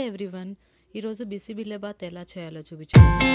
Everyone ఈరోజు బిసిబిల్లెబాత్ ఎలా చేయాలో చూపించాను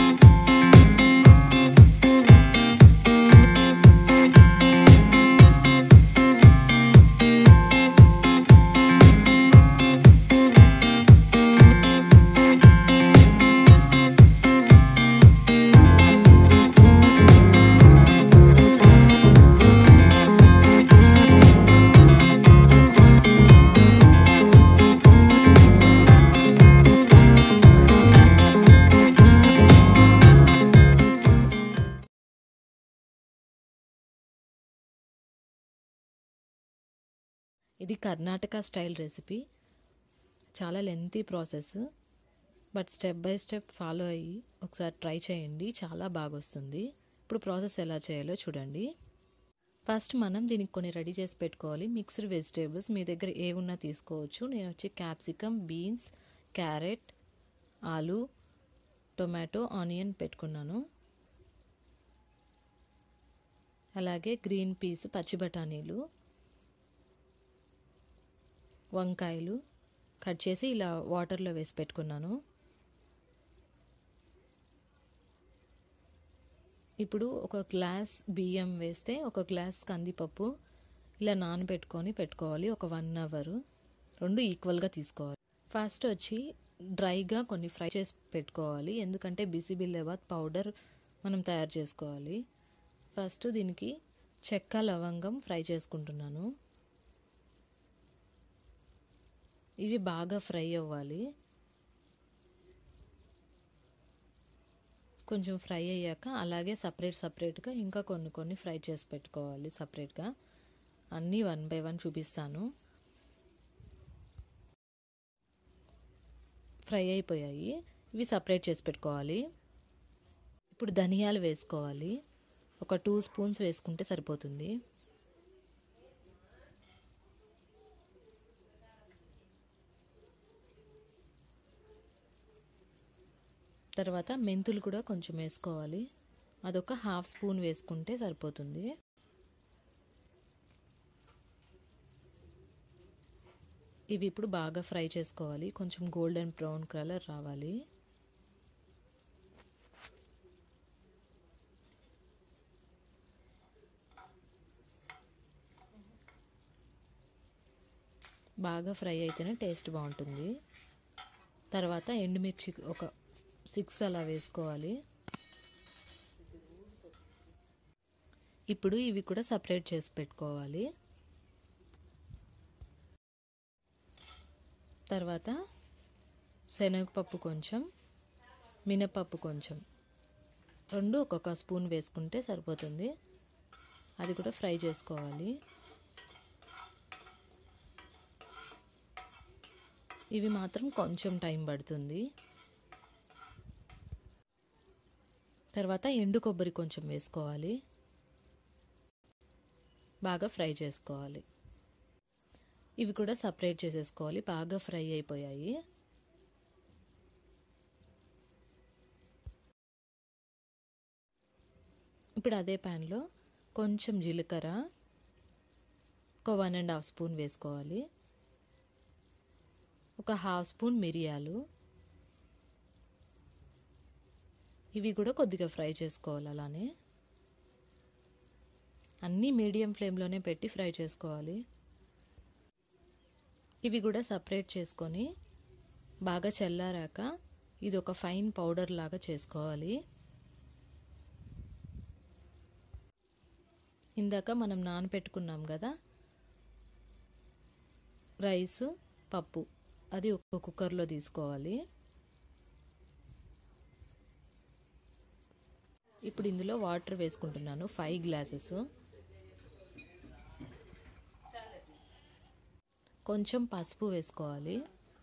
ఇది కర్ణాటక స్టైల్ రెసిపీ చాలా lengthy process but step by step follow అయ్యి ఒకసారి ట్రై చేయండి చాలా బాగా వస్తుంది ఇప్పుడు ప్రాసెస్ ఎలా చేయాలో చూడండి ఫస్ట్ మనం దీనికి కొన్ని రెడీ చేసి పెట్టుకోవాలి మిక్స్డ్ వెజిటేబుల్స్ మీ దగ్గర ఏ ఉన్నా తీసుకోవచ్చు నేను వచ్చి క్యాప్సికమ్ బీన్స్ క్యారెట్ ఆలు టొమాటో ఆనియన్ పెట్టుకున్నాను అలాగే గ్రీన్ పీస్ పచ్చి బఠానీలు వంకాయలు కట్ చేసి ఇలా వాటర్లో వేసి పెట్టుకున్నాను ఇప్పుడు ఒక గ్లాస్ బియ్యం వేస్తే ఒక గ్లాస్ కందిపప్పు ఇలా నానబెట్టుకొని పెట్టుకోవాలి ఒక వన్ అవర్ రెండు ఈక్వల్గా తీసుకోవాలి ఫస్ట్ వచ్చి డ్రైగా కొన్ని ఫ్రై చేసి పెట్టుకోవాలి ఎందుకంటే బిసిబిల్లెబాత్ పౌడర్ మనం తయారు చేసుకోవాలి ఫస్ట్ దీనికి చెక్క లవంగం ఫ్రై చేసుకుంటున్నాను ఇవి బాగా ఫ్రై అవ్వాలి కొంచెం ఫ్రై అయ్యాక అలాగే సపరేట్ సపరేట్గా ఇంకా కొన్ని కొన్ని ఫ్రై చేసి పెట్టుకోవాలి సపరేట్గా అన్నీ వన్ బై వన్ చూపిస్తాను ఫ్రై అయిపోయాయి ఇవి సపరేట్ చేసి పెట్టుకోవాలి ఇప్పుడు ధనియాలు వేసుకోవాలి ఒక టూ స్పూన్స్ వేసుకుంటే సరిపోతుంది తర్వాత మెంతులు కూడా కొంచెం వేసుకోవాలి అదొక హాఫ్ స్పూన్ వేసుకుంటే సరిపోతుంది ఇవి ఇప్పుడు బాగా ఫ్రై చేసుకోవాలి కొంచెం గోల్డెన్ బ్రౌన్ కలర్ రావాలి బాగా ఫ్రై అయితేనే టేస్ట్ బాగుంటుంది తర్వాత ఎండుమిర్చి ఒక సిక్స్ అలా వేసుకోవాలి ఇప్పుడు ఇవి కూడా సపరేట్ చేసి పెట్టుకోవాలి తర్వాత శనగపప్పు కొంచెం మినపప్పు కొంచెం రెండు ఒక్కొక్క స్పూన్ వేసుకుంటే సరిపోతుంది అది కూడా ఫ్రై చేసుకోవాలి ఇవి మాత్రం కొంచెం టైం పడుతుంది తర్వాత ఎండు కొబ్బరి కొంచెం వేసుకోవాలి బాగా ఫ్రై చేసుకోవాలి ఇవి కూడా సపరేట్ చేసేసుకోవాలి బాగా ఫ్రై అయిపోయాయి ఇప్పుడు అదే ప్యాన్లో కొంచెం జీలకర్ర ఒక వన్ అండ్ హాఫ్ స్పూన్ వేసుకోవాలి ఒక హాఫ్ స్పూన్ మిరియాలు ఇవి కూడా కొద్దిగా ఫ్రై చేసుకోవాలి అలానే అన్నీ మీడియం ఫ్లేమ్లోనే పెట్టి ఫ్రై చేసుకోవాలి ఇవి కూడా సపరేట్ చేసుకొని బాగా చల్లారాక ఇది ఒక ఫైన్ పౌడర్ లాగా చేసుకోవాలి ఇందాక మనం నానపెట్టుకున్నాం కదా రైస్ పప్పు అది ఒక కుక్కర్లో తీసుకోవాలి ఇప్పుడు ఇందులో వాటర్ వేసుకుంటున్నాను ఫైవ్ గ్లాసెస్ కొంచెం పసుపు వేసుకోవాలి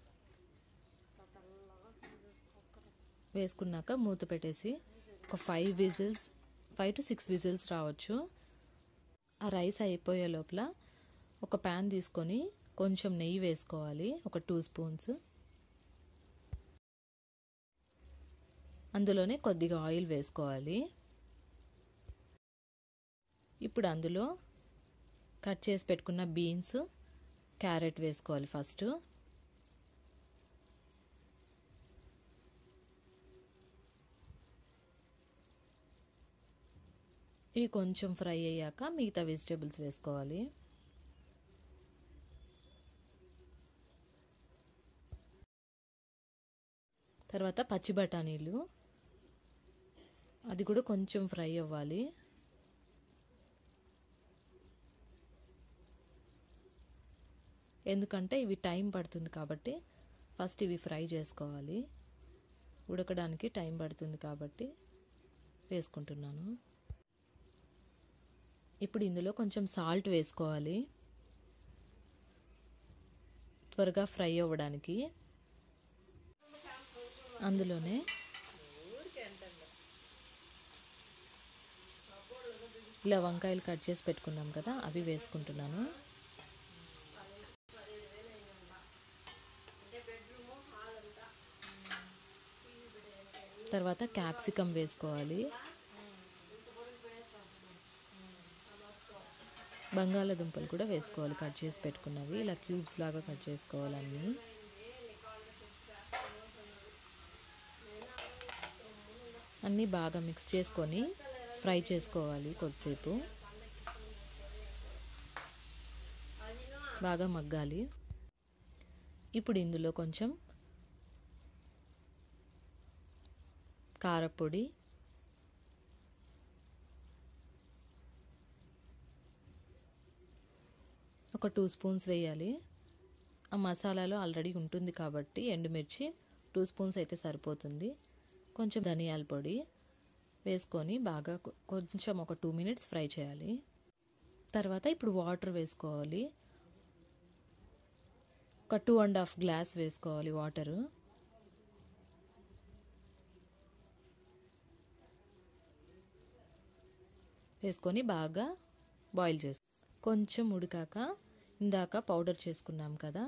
వేసుకున్నాక మూత పెట్టేసి ఒక five whistles five to six whistles రావచ్చు ఆ రైస్ అయిపోయే లోపల ఒక ప్యాన్ తీసుకొని కొంచెం నెయ్యి వేసుకోవాలి ఒక టూ స్పూన్స్ అందులోనే కొద్దిగా ఆయిల్ వేసుకోవాలి ఇప్పుడు అందులో కట్ చేసి పెట్టుకున్న బీన్స్ క్యారెట్ వేసుకోవాలి ఫస్ట్ ఇవి కొంచెం ఫ్రై అయ్యాక మిగతా వెజిటేబుల్స్ వేసుకోవాలి తర్వాత పచ్చి బఠానీలు అది కూడా కొంచెం ఫ్రై అవ్వాలి ఎందుకంటే ఇవి టైం పడుతుంది కాబట్టి ఫస్ట్ ఇవి ఫ్రై చేసుకోవాలి ఉడకడానికి టైం పడుతుంది కాబట్టి వేసుకుంటున్నాను ఇప్పుడు ఇందులో కొంచెం సాల్ట్ వేసుకోవాలి త్వరగా ఫ్రై అవ్వడానికి అందులోనే ఇలా వంకాయలు కట్ చేసి పెట్టుకున్నాం కదా అవి వేసుకుంటున్నాను తర్వాత క్యాప్సికమ్ వేసుకోవాలి బంగాళాదుంపలు కూడా వేసుకోవాలి కట్ చేసి పెట్టుకున్నవి ఇలా క్యూబ్స్ లాగా కట్ చేసుకోవాలి అన్నీ అన్నీ బాగా మిక్స్ చేసుకొని ఫ్రై చేసుకోవాలి కొద్దిసేపు బాగా మగ్గాలి ఇప్పుడు ఇందులో కొంచెం కారపొడి ఒక టూ స్పూన్స్ వేయాలి ఆ మసాలాలో ఆల్రెడీ ఉంటుంది కాబట్టి ఎండుమిర్చి టూ స్పూన్స్ అయితే సరిపోతుంది కొంచెం ధనియాల పొడి వేసుకొని బాగా కొంచెం ఒక టూ మినిట్స్ ఫ్రై చేయాలి తర్వాత ఇప్పుడు వాటర్ వేసుకోవాలి ఒక టూ అండ్ హాఫ్ గ్లాస్ వేసుకోవాలి వాటరు వేసుకొని బాగా బాయిల్ చేసు కొంచెం ఉడికాక ఇందాక పౌడర్ చేసుకున్నాం కదా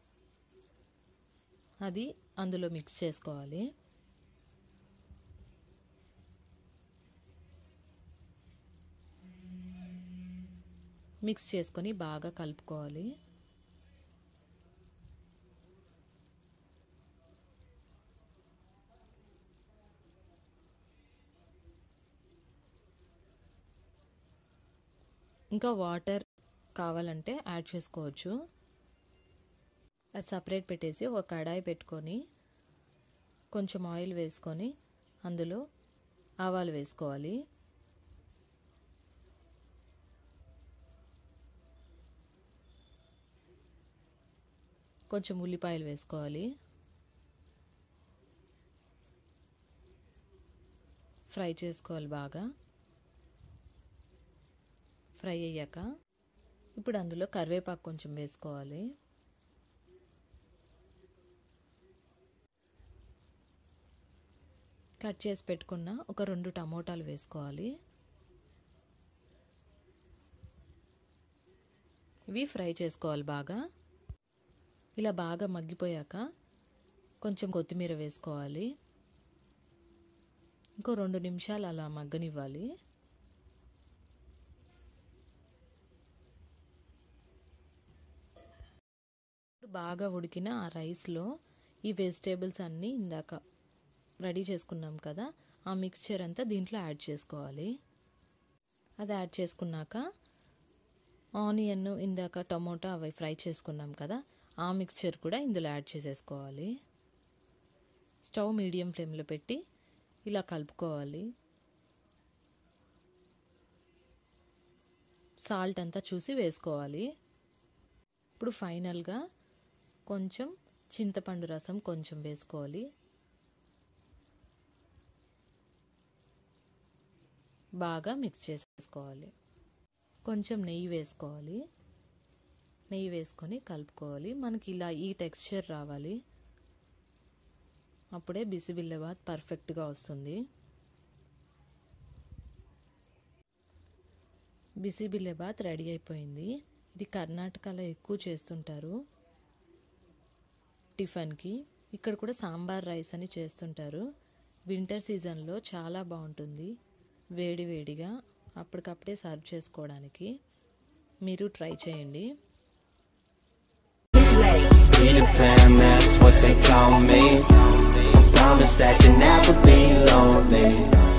అది అందులో మిక్స్ చేసుకోవాలి మిక్స్ చేసుకొని బాగా కలుపుకోవాలి ఇంకా వాటర్ కావాలంటే యాడ్ చేసుకోవచ్చు అది సపరేట్ పెట్టేసి ఒక కడాయి పెట్టుకొని కొంచెం ఆయిల్ వేసుకొని అందులో ఆవాలు వేసుకోవాలి కొంచెం ఉల్లిపాయలు వేసుకోవాలి ఫ్రై చేసుకోవాలి బాగా ఫ్రై అయ్యాక ఇప్పుడు అందులో కరివేపాకు కొంచెం వేసుకోవాలి కట్ చేసి పెట్టుకున్న ఒక రెండు టమోటాలు వేసుకోవాలి ఇవి ఫ్రై చేసుకోవాలి బాగా ఇలా బాగా మగ్గిపోయాక కొంచెం కొత్తిమీర వేసుకోవాలి ఇంకో రెండు నిమిషాలు అలా మగ్గనివ్వాలి బాగా ఉడికిన ఆ రైస్లో ఈ వెజిటేబుల్స్ అన్నీ ఇందాక రెడీ చేసుకున్నాం కదా ఆ మిక్స్చర్ అంతా దీంట్లో యాడ్ చేసుకోవాలి అది యాడ్ చేసుకున్నాక ఆనియన్ ఇందాక టమోటా అవి ఫ్రై చేసుకున్నాం కదా ఆ మిక్స్చర్ కూడా ఇందులో యాడ్ చేసేసుకోవాలి స్టవ్ మీడియం ఫ్లేమ్లో పెట్టి ఇలా కలుపుకోవాలి సాల్ట్ అంతా చూసి వేసుకోవాలి ఇప్పుడు ఫైనల్గా కొంచెం చింతపండు రసం కొంచెం వేసుకోవాలి బాగా మిక్స్ చేసేసుకోవాలి కొంచెం నెయ్యి వేసుకోవాలి నెయ్యి వేసుకొని కలుపుకోవాలి మనకి ఇలా ఈ టెక్స్చర్ రావాలి అప్పుడే బిసిబిల్లబాత్ పర్ఫెక్ట్గా వస్తుంది బిసిబిల్లబాత్ రెడీ అయిపోయింది ఇది కర్ణాటకలో ఎక్కువ చేస్తుంటారు టిఫిన్కి ఇక్కడ కూడా సాంబార్ రైస్ అని చేస్తుంటారు వింటర్ సీజన్లో చాలా బాగుంటుంది వేడి వేడిగా అప్పటికప్పుడే సర్వ్ చేసుకోవడానికి మీరు ట్రై చేయండి Peter Pan, that's what they call me. I promise that you'll never be lonely.